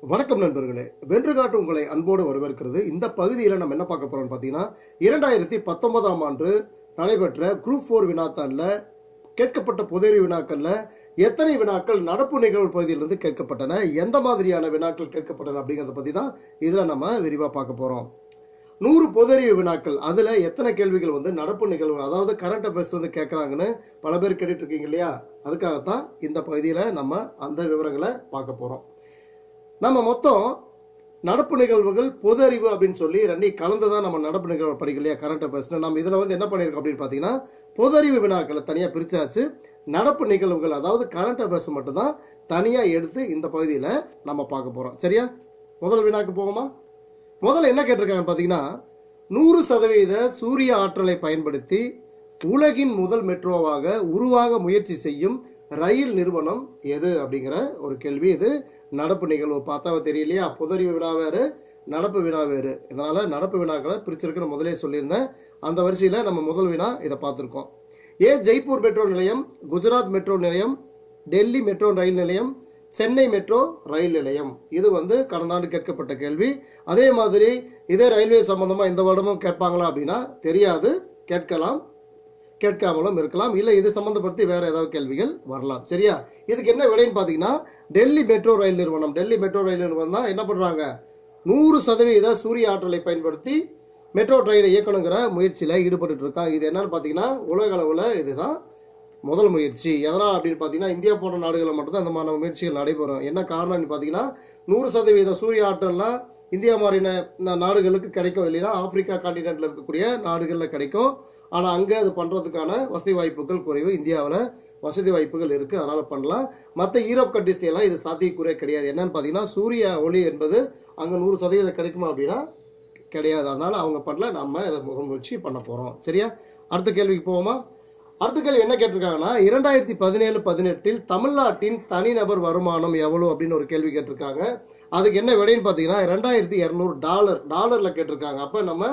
வணக்கம் நண்பர்களே வென்று காட்டு உங்களை அன்போடு வரவேற்கிறது இந்த பகுதியில் நம்ம என்ன பார்க்க போறோம்னு பார்த்தீங்கன்னா இரண்டாயிரத்தி பத்தொன்பதாம் ஆண்டு நடைபெற்ற குரூப் ஃபோர் வினாத்தாளில் கேட்கப்பட்ட பொதறிவு வினாக்கள்ல எத்தனை வினாக்கள் நடப்பு நிகழ்வு பகுதியிலிருந்து கேட்கப்பட்டன எந்த மாதிரியான வினாக்கள் கேட்கப்பட்டன அப்படிங்கிறத பற்றி தான் இதில் நம்ம விரிவாக பார்க்க போகிறோம் நூறு பொதறிவு வினாக்கள் அதில் எத்தனை கேள்விகள் வந்து நடப்பு நிகழ்வு அதாவது கரண்ட் அஃபேர்ஸ் வந்து கேட்குறாங்கன்னு பல பேர் கேட்டுட்டு இருக்கீங்க இல்லையா அதுக்காகத்தான் இந்த பகுதியில் நம்ம அந்த விவரங்களை பார்க்க போகிறோம் நம்ம மொத்தம் நடப்பு நிகழ்வுகள் பொது அறிவு அப்படின்னு சொல்லி ரெண்டையும் கலந்து தான் நம்ம நடப்பு நிகழ்வு படிக்கலையா இல்லையா கரண்ட் அஃபேர்ஸ்னு நம்ம இதில் வந்து என்ன பண்ணியிருக்கோம் அப்படின்னு பார்த்தீங்கன்னா பொது அறிவு வினாக்களை தனியாக பிரிச்சாச்சு நடப்பு நிகழ்வுகள் அதாவது கரண்ட் அஃபேர்ஸ் மட்டும்தான் தனியாக எடுத்து இந்த பகுதியில் நம்ம பார்க்க போகிறோம் சரியா முதல் வினாக்கு போவோமா முதல்ல என்ன கேட்டிருக்காங்க பார்த்தீங்கன்னா நூறு சதவீத சூரிய ஆற்றலை பயன்படுத்தி உலகின் முதல் மெட்ரோவாக உருவாக முயற்சி செய்யும் ரயில் நிறுவனம் எது அப்படிங்கிற ஒரு கேள்வி இது நடப்பு நிகழ்வு பார்த்தா தெரியலையா புதறிவு வினா வேறு நடப்பு வினா வேறு இதனால நடப்பு வினாக்களை பிரிச்சிருக்குன்னு முதலே சொல்லியிருந்தேன் அந்த வரிசையில் நம்ம முதல் வினா இதை பார்த்துருக்கோம் ஏ ஜெய்ப்பூர் மெட்ரோ நிலையம் குஜராத் மெட்ரோ நிலையம் டெல்லி மெட்ரோ ரயில் நிலையம் சென்னை மெட்ரோ ரயில் நிலையம் இது வந்து கடந்த ஆண்டு கேட்கப்பட்ட கேள்வி அதே மாதிரி இதே ரயில்வே சம்பந்தமா இந்த வருடமும் கேட்பாங்களா அப்படின்னா தெரியாது கேட்கலாம் கேட்காமலும் இருக்கலாம் இல்லை இது சம்மந்தப்படுத்தி வேற ஏதாவது கேள்விகள் வரலாம் சரியா இதுக்கு என்ன விலைன்னு பார்த்தீங்கன்னா டெல்லி மெட்ரோ ரயில் நிறுவனம் டெல்லி மெட்ரோ ரயில் நிறுவனம் தான் என்ன பண்ணுறாங்க நூறு சதவீத சூரிய ஆற்றலை பயன்படுத்தி மெட்ரோ ட்ரெயினை இயக்கணுங்கிற முயற்சியில் ஈடுபட்டு இருக்காங்க இது என்னன்னு பார்த்தீங்கன்னா உலக அளவில் இதுதான் முதல் முயற்சி எதனால் அப்படின்னு பார்த்தீங்கன்னா இந்தியா போன்ற நாடுகளில் மட்டும்தான் இந்த மாதிரி முயற்சிகள் நடைபெறும் என்ன காரணம்னு பார்த்தீங்கன்னா நூறு சதவீத சூரிய ஆற்றல்லாம் இந்தியா மாதிரின நா- நாடுகளுக்கு கிடைக்கும் இல்லைன்னா ஆப்பிரிக்கா காண்டினென்ட்ல இருக்கக்கூடிய நாடுகளில் கிடைக்கும் ஆனால் அங்கே அது பண்ணுறதுக்கான வசதி வாய்ப்புகள் குறைவு இந்தியாவில் வசதி வாய்ப்புகள் இருக்குது அதனால் பண்ணலாம் மற்ற யூரோப் கண்ட்ரீஸ்ல எல்லாம் இது சாத்தியக்குறைய கிடையாது என்னன்னு பார்த்தீங்கன்னா சூரிய ஒளி என்பது அங்கே நூறு சதவீதம் கிடைக்குமா அப்படின்னா கிடையாது அதனால அவங்க பண்ணல நம்ம இதை முயற்சி பண்ண போகிறோம் சரியா அடுத்த கேள்விக்கு போவோமா அடுத்த கேள்வி என்ன கேட்டிருக்காங்கன்னா இரண்டாயிரத்தி பதினேழு பதினெட்டில் தமிழ்நாட்டின் தனிநபர் வருமானம் எவ்வளோ அப்படின்னு ஒரு கேள்வி கேட்டிருக்காங்க அதுக்கு என்ன விடைன்னு பார்த்தீங்கன்னா ரெண்டாயிரத்தி இரநூறு டாலர் டாலரில் கேட்டிருக்காங்க அப்போ நம்ம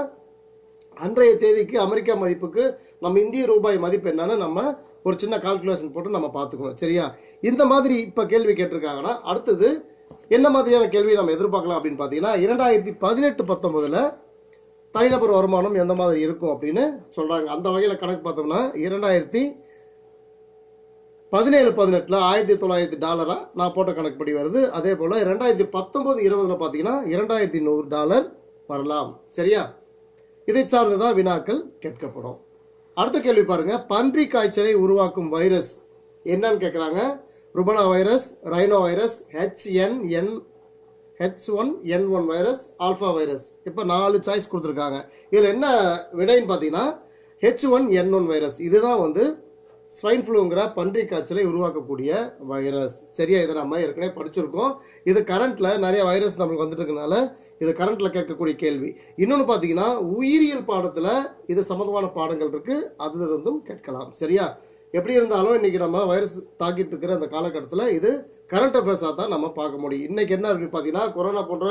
அன்றைய தேதிக்கு அமெரிக்கா மதிப்புக்கு நம்ம இந்திய ரூபாய் மதிப்பு என்னன்னு நம்ம ஒரு சின்ன கால்குலேஷன் போட்டு நம்ம பார்த்துக்கணும் சரியா இந்த மாதிரி இப்போ கேள்வி கேட்டிருக்காங்கன்னா அடுத்தது என்ன மாதிரியான கேள்வி நம்ம எதிர்பார்க்கலாம் அப்படின்னு பார்த்தீங்கன்னா இரண்டாயிரத்தி பதினெட்டு பத்தொன்பதில் தனிநபர் வருமானம் எந்த மாதிரி இருக்கும் அப்படின்னு சொல்கிறாங்க அந்த வகையில் கணக்கு பார்த்தோம்னா இரண்டாயிரத்தி பதினேழு பதினெட்டில் ஆயிரத்தி தொள்ளாயிரத்தி டாலராக நான் போட்ட கணக்குப்படி வருது அதே போல் ரெண்டாயிரத்தி பத்தொம்போது இருபதில் பார்த்தீங்கன்னா இரண்டாயிரத்தி நூறு டாலர் வரலாம் சரியா இதை சார்ந்து தான் வினாக்கள் கேட்கப்படும் அடுத்த கேள்வி பாருங்க பன்றி காய்ச்சலை உருவாக்கும் வைரஸ் என்னன்னு கேட்குறாங்க ருபனா virus rhino virus H N N H one N one virus alpha virus இப்போ நாலு சாய்ஸ் கொடுத்துருக்காங்க இதில் என்ன விடைன்னு பார்த்தீங்கன்னா H one N one virus இதுதான் வந்து ஸ்வைன் ஃப்ளூங்கிற பன்றி காய்ச்சலை உருவாக்கக்கூடிய வைரஸ் சரியா இதை நம்ம ஏற்கனவே படிச்சிருக்கோம் இது கரண்ட்ல நிறைய வைரஸ் நம்மளுக்கு வந்துட்டு இருக்கனால இது கரண்ட்ல கேட்கக்கூடிய கேள்வி இன்னொன்று பார்த்தீங்கன்னா உயிரியல் பாடத்தில் இது சம்மந்தமான பாடங்கள் இருக்கு அதுல இருந்தும் கேட்கலாம் சரியா எப்படி இருந்தாலும் இன்னைக்கு நம்ம வைரஸ் தாக்கிட்டு இருக்கிற அந்த காலகட்டத்தில் இது கரண்ட் அஃபேர்ஸாக தான் நம்ம பார்க்க முடியும் இன்னைக்கு என்ன இருக்கு பார்த்தீங்கன்னா கொரோனா போன்ற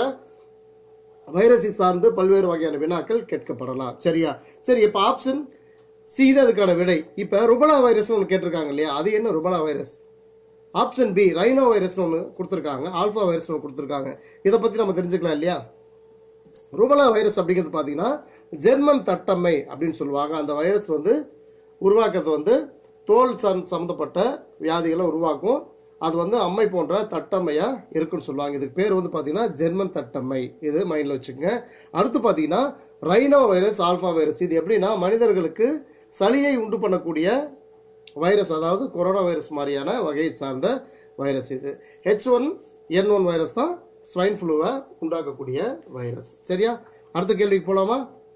வைரஸை சார்ந்து பல்வேறு வகையான வினாக்கள் கேட்கப்படலாம் சரியா சரி இப்போ ஆப்ஷன் சி இது அதுக்கான விடை இப்போ ருபலா வைரஸ்னு ஒன்று கேட்டிருக்காங்க இல்லையா அது என்ன rubella virus option B rhino வைரஸ்னு ஒன்று கொடுத்துருக்காங்க ஆல்ஃபா வைரஸ்னு ஒன்று கொடுத்துருக்காங்க இதை பற்றி நம்ம தெரிஞ்சுக்கலாம் இல்லையா ருபலா வைரஸ் அப்படிங்கிறது பார்த்தீங்கன்னா ஜெர்மன் தட்டம்மை அப்படின்னு சொல்லுவாங்க அந்த வைரஸ் வந்து உருவாக்குறது வந்து தோல் சம் சம்மந்தப்பட்ட வியாதிகளை உருவாக்கும் அது வந்து அம்மை போன்ற தட்டம்மையாக இருக்குன்னு சொல்லுவாங்க இதுக்கு பேர் வந்து பார்த்தீங்கன்னா ஜெர்மன் தட்டம்மை இது மைண்டில் வச்சுக்கோங்க அடுத்து பார்த்தீங்கன்னா ரைனோ வைரஸ் ஆல்ஃபா வைரஸ் இது எப்படின்னா மனிதர்களுக்கு சளியை உண்டு பண்ணக்கூடிய வைரஸ் அதாவது கொரோனா வைரஸ் மாதிரியான வகையை சார்ந்த வைரஸ் இது H one N one virus தான் ஸ்வைன் ஃப்ளூவை உண்டாக்கக்கூடிய வைரஸ் சரியா அடுத்த கேள்விக்கு போலாமா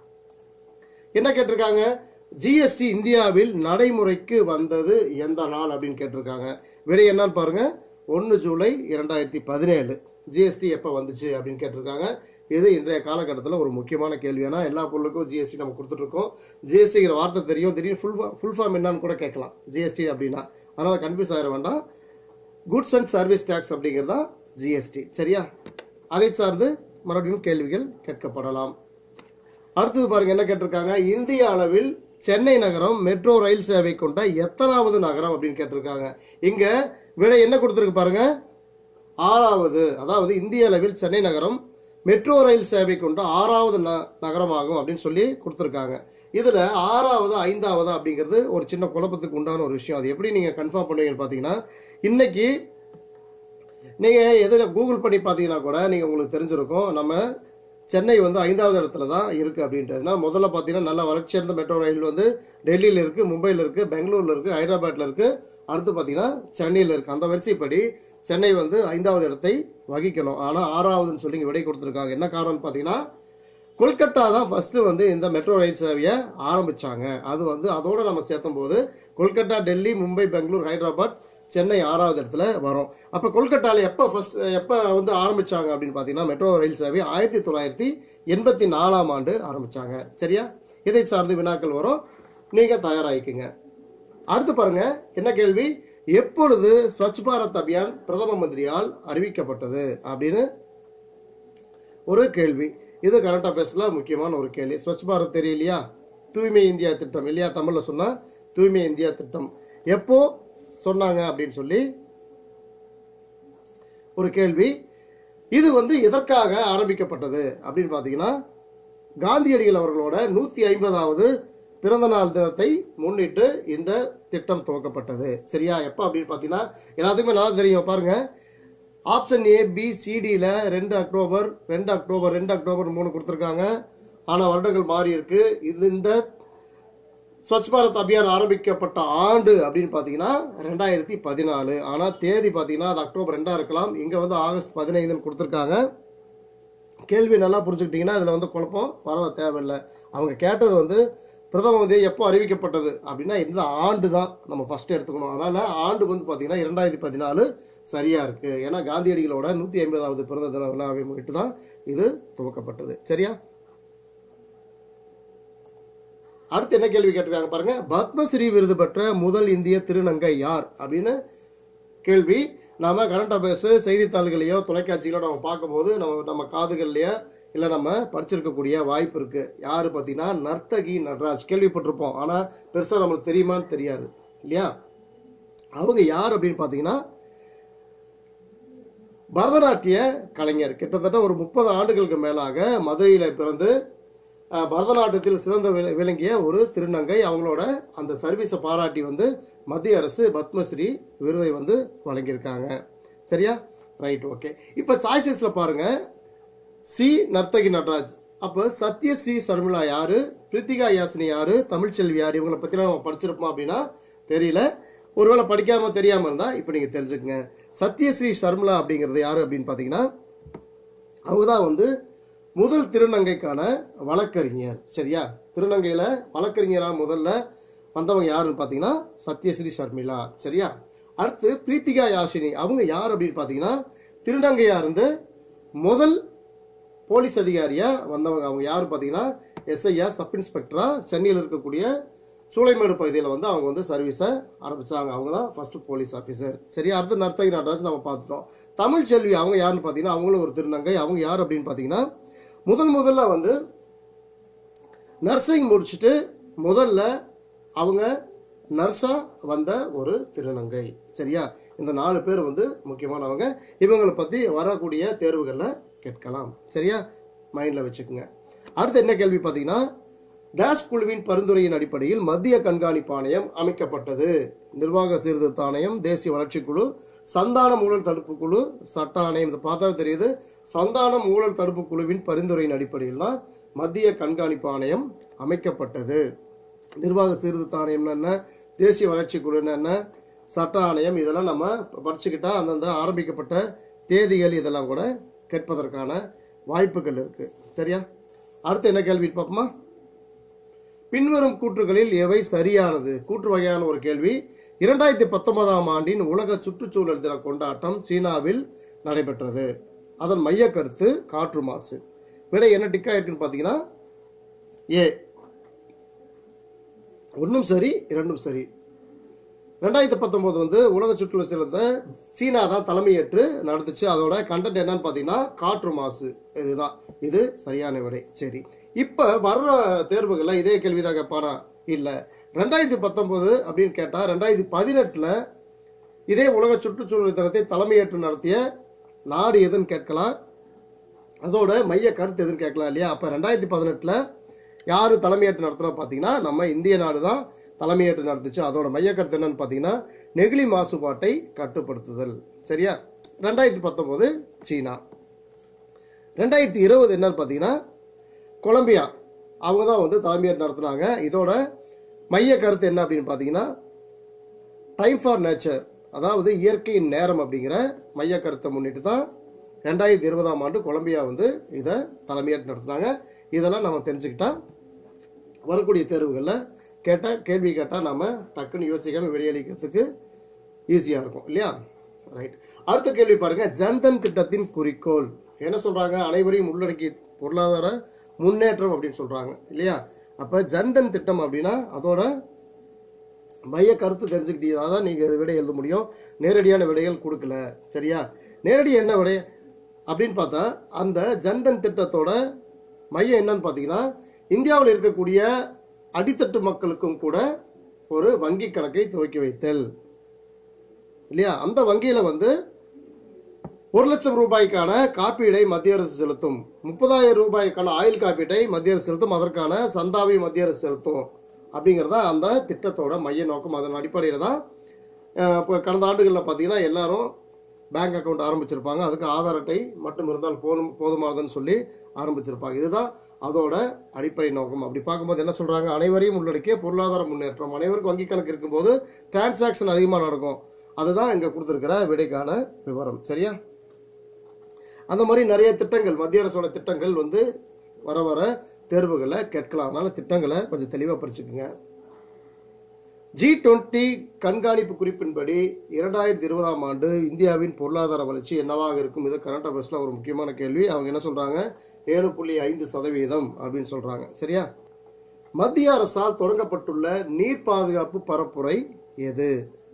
என்ன கேட்டிருக்காங்க ஜிஎஸ்டி இந்தியாவில் நடைமுறைக்கு வந்தது எந்த நாள் அப்படின்னு கேட்டிருக்காங்க விடை என்னன்னு பாருங்க ஒன்று ஜூலை இரண்டாயிரத்தி பதினேழு ஜிஎஸ்டி எப்போ வந்துச்சு அப்படின்னு கேட்டிருக்காங்க இது இன்றைய காலகட்டத்தில் ஒரு முக்கியமான கேள்வி ஏன்னா எல்லா பொருளுக்கும் ஜிஎஸ்டி நம்ம கொடுத்துட்ருக்கோம் ஜிஎஸ்டிங்கிற வார்த்தை தெரியும் திடீர்னு ஃபுல் ஃபுல் ஃபார்ம் என்னன்னு கூட கேட்கலாம் ஜிஎஸ்டி அப்படின்னா அதனால் கன்ஃபியூஸ் ஆகிட வேண்டாம் குட்ஸ் அண்ட் சர்வீஸ் டேக்ஸ் அப்படிங்கிறது தான் ஜிஎஸ்டி சரியா அதை சார்ந்து மறுபடியும் கேள்விகள் கேட்கப்படலாம் அடுத்தது பாருங்க என்ன கேட்டிருக்காங்க இந்திய அளவில் சென்னை நகரம் மெட்ரோ ரயில் சேவை கொண்ட எத்தனாவது நகரம் அப்படின்னு கேட்டிருக்காங்க இங்க விடை என்ன கொடுத்துருக்கு பாருங்க ஆறாவது அதாவது இந்திய அளவில் சென்னை நகரம் மெட்ரோ ரயில் சேவை கொண்ட ஆறாவது ந நகரமாகும் அப்படின்னு சொல்லி கொடுத்துருக்காங்க இதில் ஆறாவது ஐந்தாவது அப்படிங்கிறது ஒரு சின்ன குழப்பத்துக்கு உண்டான ஒரு விஷயம் அது எப்படி நீங்கள் கன்ஃபார்ம் பண்ணுவீங்கன்னு பார்த்தீங்கன்னா இன்னைக்கு நீங்கள் எதில் கூகுள் பண்ணி பார்த்தீங்கன்னா கூட நீங்கள் உங்களுக்கு தெரிஞ்சிருக்கும் நம்ம சென்னை வந்து ஐந்தாவது இடத்துல தான் இருக்குது அப்படின்ட்டு ஏன்னா முதல்ல பார்த்தீங்கன்னா நல்ல வளர்ச்சி அடைந்த மெட்ரோ ரயில் வந்து டெல்லியில் இருக்குது மும்பையில் இருக்குது பெங்களூரில் இருக்குது ஹைதராபாத்தில் இருக்குது அடுத்து பார்த்தீங்கன்னா சென்னையில் இருக்குது அந்த வரிசைப்படி சென்னை வந்து ஐந்தாவது இடத்தை வகிக்கணும் ஆனால் ஆறாவதுன்னு சொல்லி இங்க விடை கொடுத்துருக்காங்க என்ன காரணம்னு பார்த்தீங்கன்னா கொல்கட்டா தான் ஃபஸ்ட்டு வந்து இந்த மெட்ரோ ரயில் சேவையை ஆரம்பித்தாங்க அது வந்து அதோடு நம்ம சேர்த்தும் போது கொல்கட்டா டெல்லி மும்பை பெங்களூர் ஹைதராபாத் சென்னை ஆறாவது இடத்துல வரும் அப்போ கொல்கட்டாவில் எப்போ ஃபஸ்ட் எப்போ வந்து ஆரம்பித்தாங்க அப்படின்னு பார்த்தீங்கன்னா மெட்ரோ ரயில் சேவை ஆயிரத்தி தொள்ளாயிரத்தி எண்பத்தி நாலாம் ஆண்டு ஆரம்பித்தாங்க சரியா இதை சார்ந்து வினாக்கள் வரும் நீங்கள் தயாராகிக்குங்க அடுத்து பாருங்க என்ன கேள்வி எப்பொழுது ஸ்வச் பாரத் அபியான் பிரதம மந்திரியால் அறிவிக்கப்பட்டது அப்படின்னு ஒரு கேள்வி இது கரண்ட் அஃபேர்ஸில் முக்கியமான ஒரு கேள்வி ஸ்வச் பாரத் தெரியும் இல்லையா தூய்மை இந்தியா திட்டம் இல்லையா தமிழில் சொன்னால் தூய்மை இந்தியா திட்டம் எப்போ சொன்னாங்க அப்படின்னு சொல்லி ஒரு கேள்வி இது வந்து எதற்காக ஆரம்பிக்கப்பட்டது அப்படின்னு பார்த்தீங்கன்னா காந்தியடிகள் அவர்களோட நூற்றி ஐம்பதாவது பிறந்த நாள் தினத்தை முன்னிட்டு இந்த திட்டம் துவக்கப்பட்டது சரியா எப்போ அப்படின்னு பார்த்தீங்கன்னா எல்லாத்துக்குமே நல்லா தெரியும் பாருங்க ஆப்ஷன் ஏ பி சிடியில் ரெண்டு அக்டோபர் ரெண்டு அக்டோபர் ரெண்டு அக்டோபர் மூணு கொடுத்துருக்காங்க ஆனால் வருடங்கள் மாறி இருக்கு இது இந்த ஸ்வச் பாரத் அபியான் ஆரம்பிக்கப்பட்ட ஆண்டு அப்படின்னு பார்த்தீங்கன்னா ரெண்டாயிரத்தி பதினாலு ஆனால் தேதி பார்த்தீங்கன்னா அது அக்டோபர் ரெண்டாக இருக்கலாம் இங்கே வந்து ஆகஸ்ட் பதினைந்துன்னு கொடுத்துருக்காங்க கேள்வி நல்லா புரிஞ்சுக்கிட்டிங்கன்னா இதில் வந்து குழப்பம் வர தேவையில்லை அவங்க கேட்டது வந்து பிரதம மந்திரி எப்போ அறிவிக்கப்பட்டது அப்படின்னா இந்த ஆண்டு தான் நம்ம ஃபஸ்ட்டு எடுத்துக்கணும் அதனால் ஆண்டு வந்து பார்த்திங்கன்னா இரண்டாயிரத்தி பதினாலு சரியாக இருக்குது ஏன்னா காந்தியடிகளோட நூற்றி ஐம்பதாவது பிறந்த தின விழாவை முன்னிட்டு தான் இது துவக்கப்பட்டது சரியா அடுத்து என்ன கேள்வி கேட்டிருக்காங்க பாருங்க பத்மஸ்ரீ விருது பெற்ற முதல் இந்திய திருநங்கை யார் அப்படின்னு கேள்வி நாம கரண்ட் அஃபேர்ஸ் செய்தித்தாள்களையோ தொலைக்காட்சிகளோ நம்ம பார்க்கும்போது நம்ம நம்ம காதுகள்லையோ இல்லை நம்ம படிச்சிருக்கக்கூடிய வாய்ப்பு இருக்கு யாரு பார்த்தீங்கன்னா நர்த்தகி நடராஜ் கேள்விப்பட்டிருப்போம் ஆனால் பெருசாக நம்மளுக்கு தெரியுமான்னு தெரியாது இல்லையா அவங்க யார் அப்படின்னு பார்த்தீங்கன்னா பரதநாட்டிய கலைஞர் கிட்டத்தட்ட ஒரு முப்பது ஆண்டுகளுக்கு மேலாக மதுரையில் பிறந்து அஹ், பரதநாட்டியத்தில் சிறந்த விள- விளங்கிய ஒரு திருநங்கை அவங்களோட அந்த சர்வீஸை பாராட்டி வந்து மத்திய அரசு பத்மஸ்ரீ விருதை வந்து வழங்கியிருக்காங்க சரியா ரைட் ஓகே இப்போ சாய்ஸஸில் பாருங்க சி நர்த்தகி நடராஜ் அப்போ சத்யஸ்ரீ சர்மிளா யாரு பிரித்திகா யாசினி யாரு தமிழ்ச்செல்வி யார் இவங்களை பற்றிலாம் நம்ம படிச்சிருப்போம் அப்படின்னா தெரியல ஒருவேளை படிக்காம தெரியாம இருந்தா இப்போ நீங்க தெரிஞ்சுக்கங்க சத்யஸ்ரீ சர்மிளா அப்படிங்கிறது யாரு அப்படின்னு பார்த்தீங்கன்னா அவங்க தான் வந்து முதல் திருநங்கைக்கான வழக்கறிஞர் சரியா திருநங்கையில் வழக்கறிஞராக முதல்ல வந்தவங்க யாருன்னு பார்த்தீங்கன்னா சத்யஸ்ரீ ஷர்மிளா சரியா அடுத்து பிரீத்திகா யாஷினி அவங்க யார் அப்படின்னு பார்த்தீங்கன்னா திருநங்கையா இருந்து முதல் போலீஸ் அதிகாரியா வந்தவங்க அவங்க யார் பார்த்தீங்கன்னா எஸ்ஐஆர் சப் இன்ஸ்பெக்டரா சென்னையில் இருக்கக்கூடிய சூளைமேடு பகுதியில் வந்து அவங்க வந்து சர்வீஸை ஆரம்பிச்சாங்க அவங்க தான் ஃபர்ஸ்ட் போலீஸ் ஆஃபீஸர் சரி அடுத்து நர்த்தகி நடராஜ் நம்ம பார்த்துட்டோம் தமிழ் செல்வி அவங்க யாருன்னு பார்த்தீங்கன்னா அவங்களும் ஒரு திருநங்கை அவங்க யார் அப்படின்னு பார்த்தீங்கன்னா முதல் முதல்ல வந்து நர்சிங் முடிச்சுட்டு முதல்ல அவங்க நர்ஸா வந்த ஒரு திருநங்கை சரியா இந்த நாலு பேர் வந்து முக்கியமானவங்க இவங்களை பற்றி வரக்கூடிய தேர்வுகளில் கேட்கலாம் சரியா மைண்டில் வச்சுக்கோங்க அடுத்து என்ன கேள்வி பார்த்தீங்கன்னா டேஷ் குழுவின் பரிந்துரையின் அடிப்படையில் மத்திய கண்காணிப்பு ஆணையம் அமைக்கப்பட்டது நிர்வாக சீர்திருத்த ஆணையம் தேசிய வளர்ச்சிக் குழு சந்தான ஊழல் தடுப்பு குழு சட்ட ஆணையம் இதை பார்த்தாவே தெரியுது சந்தானம் ஊழல் தடுப்பு குழுவின் பரிந்துரையின் அடிப்படையில் தான் மத்திய கண்காணிப்பு ஆணையம் அமைக்கப்பட்டது நிர்வாக சீர்திருத்த ஆணையம்னா என்ன தேசிய வளர்ச்சி குழுன்னு என்ன சட்ட ஆணையம் இதெல்லாம் நம்ம படிச்சுக்கிட்டா அந்தந்த ஆரம்பிக்கப்பட்ட தேதிகள் இதெல்லாம் கூட கேட்பதற்கான வாய்ப்புகள் இருக்கு சரியா அடுத்து என்ன கேள்வி பார்ப்போமா பின்வரும் கூற்றுகளில் எவை சரியானது கூற்று வகையான ஒரு கேள்வி இரண்டாயிரத்தி பத்தொன்பதாம் ஆண்டின் உலக சுற்றுச்சூழல் தின கொண்டாட்டம் சீனாவில் நடைபெற்றது அதன் மைய கருத்து காற்று மாசு விடை என்ன டிக்கா இருக்குன்னு பார்த்தீங்கன்னா ஏ ஒன்றும் சரி இரண்டும் சரி ரெண்டாயிரத்தி பத்தொம்போது வந்து உலக சுற்றுலா செலுத்த சீனா தான் தலைமையேற்று நடத்துச்சு அதோட கண்டென்ட் என்னன்னு பார்த்தீங்கன்னா காற்று மாசு இதுதான் இது சரியான விடை சரி இப்போ வர்ற தேர்வுகளில் இதே கேள்விதான் கேட்பானா இல்லை ரெண்டாயிரத்தி பத்தொம்போது அப்படின்னு கேட்டால் ரெண்டாயிரத்தி பதினெட்டில் இதே உலக சுற்றுச்சூழல் தினத்தை தலைமையேற்று நடத்திய நாடு எதுன்னு கேட்கலாம் அதோட மைய கருத்து எதுன்னு கேட்கலாம் இல்லையா அப்போ ரெண்டாயிரத்தி பதினெட்டில் யார் தலைமையேற்று நடத்துனா பார்த்தீங்கன்னா நம்ம இந்திய நாடு தான் தலைமையேற்று நடத்துச்சு அதோட மைய கருத்து என்னன்னு பார்த்தீங்கன்னா நெகிழி மாசுபாட்டை கட்டுப்படுத்துதல் சரியா ரெண்டாயிரத்தி பத்தொம்போது சீனா ரெண்டாயிரத்தி இருபது என்னன்னு பார்த்தீங்கன்னா கொலம்பியா அவங்க தான் வந்து தலைமையேற்று நடத்துனாங்க இதோட மைய கருத்து என்ன அப்படின்னு பார்த்தீங்கன்னா டைம் ஃபார் நேச்சர் அதாவது இயற்கையின் நேரம் அப்படிங்கிற மைய கருத்தை முன்னிட்டு தான் ரெண்டாயிரத்தி இருபதாம் ஆண்டு கொலம்பியா வந்து இதை தலைமையேற்று நடத்துனாங்க இதெல்லாம் நம்ம தெரிஞ்சுக்கிட்டா வரக்கூடிய தேர்வுகளில் கேட்டால் கேள்வி கேட்டால் நம்ம டக்குன்னு யோசிக்காமல் வெளியளிக்கிறதுக்கு ஈஸியாக இருக்கும் இல்லையா ரைட் அடுத்த கேள்வி பாருங்க ஜன்தன் திட்டத்தின் குறிக்கோள் என்ன சொல்றாங்க அனைவரையும் உள்ளடக்கி பொருளாதார முன்னேற்றம் அப்படின்னு சொல்றாங்க இல்லையா அப்ப ஜன்தன் திட்டம் அப்படின்னா அதோட மைய கருத்து தெரிஞ்சுக்கிட்டீங்கன்னா தான் நீங்கள் இது விடை எழுத முடியும் நேரடியான விடைகள் கொடுக்கல சரியா நேரடி என்ன விடை அப்படின்னு பார்த்தா அந்த ஜன்தன் திட்டத்தோட மையம் என்னன்னு பார்த்தீங்கன்னா இந்தியாவில் இருக்கக்கூடிய அடித்தட்டு மக்களுக்கும் கூட ஒரு வங்கி கணக்கை துவக்கி வைத்தல் இல்லையா அந்த வங்கியில் வந்து ஒரு லட்சம் ரூபாய்க்கான காப்பீடை மத்திய அரசு செலுத்தும் முப்பதாயிரம் ரூபாய்க்கான ஆயுள் காப்பீட்டை மத்திய அரசு செலுத்தும் அதற்கான சந்தாவை மத்திய அரசு செலுத்தும் அப்படிங்கிறத அந்த திட்டத்தோட மைய நோக்கம் அதன் அடிப்படையில் தான் அஹ், இப்போ கடந்த ஆண்டுகளில் பார்த்தீங்கன்னா எல்லாரும் பேங்க் அக்கௌண்ட் ஆரம்பிச்சிருப்பாங்க அதுக்கு ஆதார் அட்டை மட்டும் இருந்தால் போதும் போதுமானதுன்னு சொல்லி ஆரம்பிச்சிருப்பாங்க இதுதான் அதோட அடிப்படை நோக்கம் அப்படி பார்க்கும்போது என்ன சொல்கிறாங்க அனைவரையும் உள்ளடக்கிய பொருளாதார முன்னேற்றம் அனைவருக்கும் வங்கி கணக்கு இருக்கும்போது டிரான்சாக்ஷன் அதிகமாக நடக்கும் அதுதான் இங்கே கொடுத்துருக்கிற விடைக்கான விவரம் சரியா அந்த மாதிரி நிறைய திட்டங்கள் மத்திய அரசோட திட்டங்கள் வந்து வர வர தேர்வுகளை கேட்கலாம் அதனால திட்டங்களை கொஞ்சம் தெளிவாக படிச்சுக்குங்க ஜி டுவெண்ட்டி கண்காணிப்பு குறிப்பின்படி இரண்டாயிரத்தி இருபதாம் ஆண்டு இந்தியாவின் பொருளாதார வளர்ச்சி என்னவாக இருக்கும் இது கரண்ட் அஃபேர்ஸில் ஒரு முக்கியமான கேள்வி அவங்க என்ன சொல்கிறாங்க ஏழு புள்ளி ஐந்து சதவீதம் அப்படின்னு சொல்கிறாங்க சரியா மத்திய அரசால் தொடங்கப்பட்டுள்ள நீர் பாதுகாப்பு பரப்புரை எது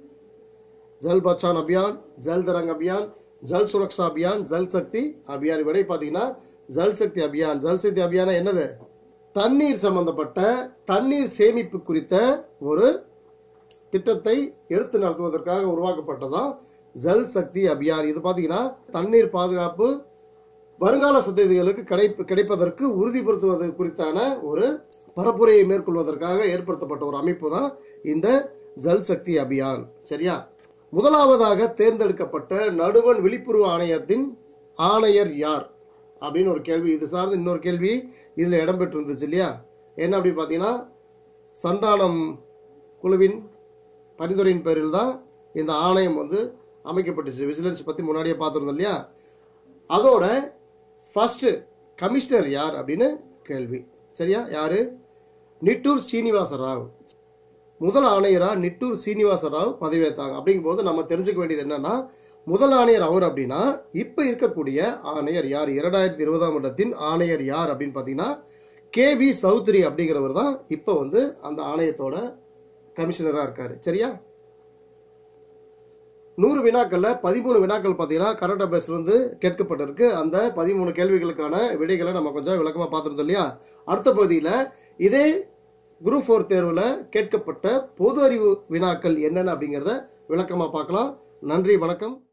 ஜல் பச்சான் அபியான் ஜல் தரங் அபியான் ஜல் சுரக்ஷா அபியான் ஜல் சக்தி அபியான் விடை பார்த்தீங்கன்னா ஜல் சக்தி அபியான் ஜல் சக்தி அபியானா என்னது தண்ணீர் சம்பந்தப்பட்ட தண்ணீர் சேமிப்பு குறித்த ஒரு திட்டத்தை எடுத்து நடத்துவதற்காக உருவாக்கப்பட்டதான் ஜல் சக்தி அபியான் இது பார்த்தீங்கன்னா தண்ணீர் பாதுகாப்பு வருங்கால சந்ததிகளுக்கு கிடைப்பு கிடைப்பதற்கு உறுதிப்படுத்துவது குறித்தான ஒரு பரப்புரையை மேற்கொள்வதற்காக ஏற்படுத்தப்பட்ட ஒரு அமைப்பு தான் இந்த ஜல் சக்தி அபியான் சரியா முதலாவதாக தேர்ந்தெடுக்கப்பட்ட நடுவண் விழிப்புணர்வு ஆணையத்தின் ஆணையர் யார் அப்படின்னு ஒரு கேள்வி இது சார்ந்து இன்னொரு கேள்வி இதில் இடம்பெற்று இருந்துச்சு இல்லையா என்ன அப்படின்னு பார்த்தீங்கன்னா சந்தானம் குழுவின் பரிந்துரையின் பேரில் தான் இந்த ஆணையம் வந்து அமைக்கப்பட்டுச்சு விஜிலன்ஸ் பற்றி முன்னாடியே பார்த்துருந்தோம் இல்லையா அதோட ஃபர்ஸ்ட் கமிஷனர் யார் அப்படின்னு கேள்வி சரியா யாரு நிட்டூர் சீனிவாச ராவ் முதல் ஆணையரா நிட்டூர் சீனிவாச ராவ் பதவியேற்றாங்க அப்படிங்கும்போது நம்ம தெரிஞ்சுக்க வேண்டியது என்னன்னா முதல் ஆணையர் அவர் அப்படின்னா இப்போ இருக்கக்கூடிய ஆணையர் யார் இரண்டாயிரத்தி இருபதாம் வருடத்தின் ஆணையர் யார் அப்படின்னு பார்த்தீங்கன்னா கே வி சௌத்ரி அப்படிங்கிறவர் தான் இப்போ வந்து அந்த ஆணையத்தோட கமிஷனராக இருக்காரு சரியா நூறு வினாக்கள்ல பதிமூணு வினாக்கள் பார்த்தீங்கன்னா கரண்ட் அஃபேர்ஸ் வந்து கேட்கப்பட்டிருக்கு அந்த பதிமூணு கேள்விகளுக்கான விடைகளை நம்ம கொஞ்சம் விளக்கமாக பார்த்துருந்தோம் இல்லையா அடுத்த பகுதியில் இதே குரூப் ஃபோர் தேர்வில் கேட்கப்பட்ட பொது அறிவு வினாக்கள் என்னென்ன அப்படிங்கிறத விளக்கமாக பார்க்கலாம் நன்றி வணக்கம்